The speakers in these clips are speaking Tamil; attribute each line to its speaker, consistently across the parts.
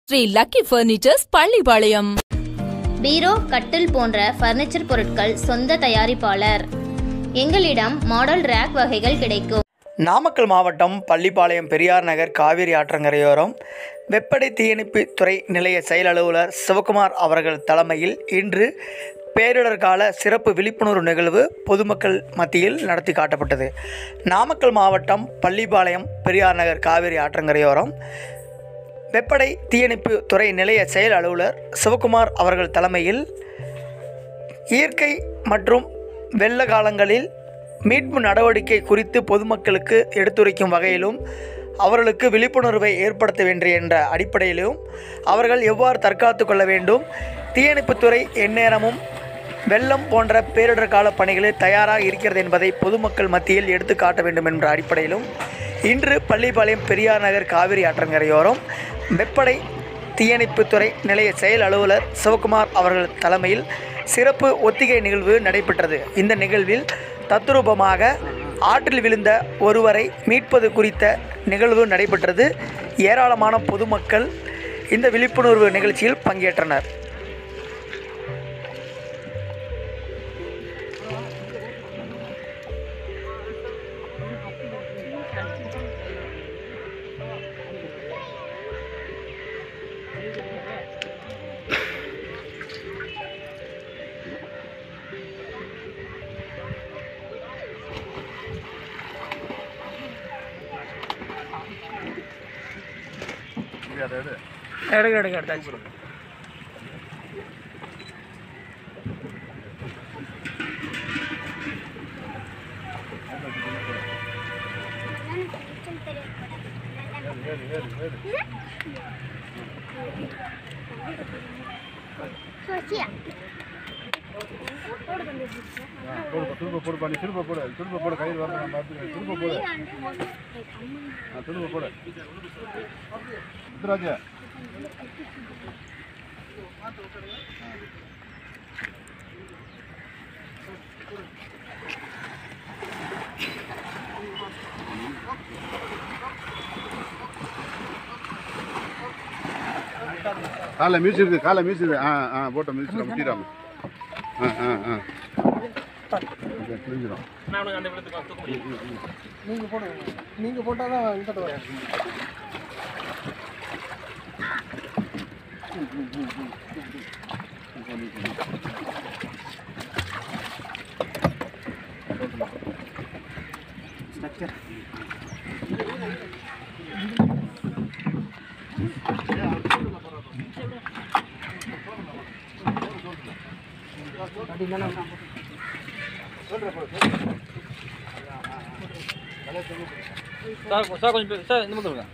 Speaker 1: ஸ்ரீ லக்கி பர்னிச்சர்ஸ் பள்ளிப்பாளையம்
Speaker 2: பீரோ கட்டில் போன்ற ஃபர்னிச்சர் பொருட்கள் சொந்த தயாரிப்பாளர் எங்களிடம் மாடல் ரேக் வகைகள் கிடைக்கும்
Speaker 3: நாமக்கல் மாவட்டம் பள்ளிப்பாளையம் பெரியார் நகர் காவிரி ஆற்றங்கரையோரம் வெப்படை தீயணைப்பு துறை நிலைய செயல் அலுவலர் சிவகுமார் அவர்கள் தலைமையில் இன்று பேரிடர் கால சிறப்பு விழிப்புணர்வு நிகழ்வு பொதுமக்கள் மத்தியில் நடத்தி காட்டப்பட்டது நாமக்கல் மாவட்டம் பள்ளிப்பாளையம் பெரியார் நகர் காவிரி ஆற்றங்கரையோரம் வெப்படை தீயணைப்பு துறை நிலைய செயல் அலுவலர் சிவகுமார் அவர்கள் தலைமையில் இயற்கை மற்றும் வெள்ள காலங்களில் மீட்பு நடவடிக்கை குறித்து பொதுமக்களுக்கு எடுத்துரைக்கும் வகையிலும் அவர்களுக்கு விழிப்புணர்வை ஏற்படுத்த வேண்டும் என்ற அடிப்படையிலும் அவர்கள் எவ்வாறு தற்காத்து கொள்ள வேண்டும் தீயணைப்புத்துறை எந்நேரமும் வெள்ளம் போன்ற பேரிடர் கால பணிகளில் தயாராக இருக்கிறது என்பதை பொதுமக்கள் மத்தியில் எடுத்து காட்ட வேண்டும் என்ற அடிப்படையிலும் இன்று பள்ளிப்பாளையம் பெரியார் நகர் காவிரி ஆற்றங்கரையோரம் வெப்படை தீயணைப்புத்துறை நிலைய செயல் அலுவலர் சிவகுமார் அவர்கள் தலைமையில் சிறப்பு ஒத்திகை நிகழ்வு நடைபெற்றது இந்த நிகழ்வில் தத்ரூபமாக ஆற்றில் விழுந்த ஒருவரை மீட்பது குறித்த நிகழ்வு நடைபெற்றது ஏராளமான பொதுமக்கள் இந்த விழிப்புணர்வு நிகழ்ச்சியில் பங்கேற்றனர் எடுக்க எடுக்க எடுத்தாச்சு
Speaker 4: போடு திரும்ப போடு பண்ணி திரும்ப போடு திரும்ப போடு கையில் வரணும் நான் பார்த்துக்கிறேன் திரும்ப போடு ஆ திரும்ப போடு முத்துராஜா காலை மியூசிக் காலை மியூசிக் ஆ ஆ போட்ட மியூசிக் முட்டிடாம ஆ ஆ ஆ ஓகே புரிஞ்சிடும்
Speaker 5: நீங்கள் போடுங்க நீங்கள் போட்டால் தான் இங்கிட்ட வரும்
Speaker 6: சார் சார் கொஞ்சம் பே- சார் இந்த பக்கம் இருங்க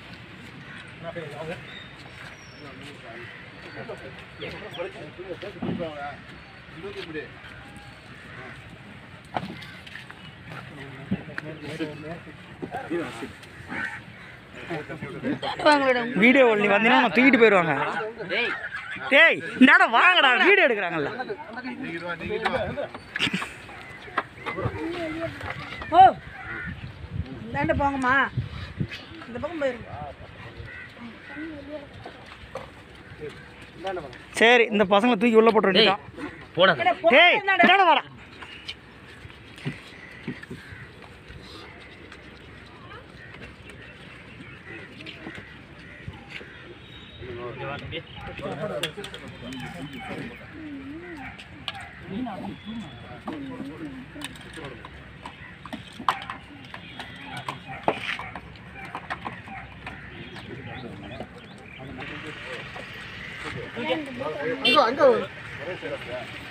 Speaker 3: வீடியோ நீ வந்தீங்கன்னா நான் தூக்கிட்டு போயிடுவாங்க டேய் இந்த இடம் வாங்கடா வீடியோ எடுக்கிறாங்கல்ல
Speaker 7: ஓ இந்தாண்ட போங்கம்மா இந்த பக்கம் போயிருங்க
Speaker 3: சரி இந்த பசங்களை தூக்கி உள்ள போட்டு வேண்டியதான்
Speaker 7: இந்தாண்ட போ-
Speaker 3: டேய்
Speaker 7: இந்தாண்ட.
Speaker 3: இந்தாண்ட வாடா
Speaker 5: அங்கே அங்கே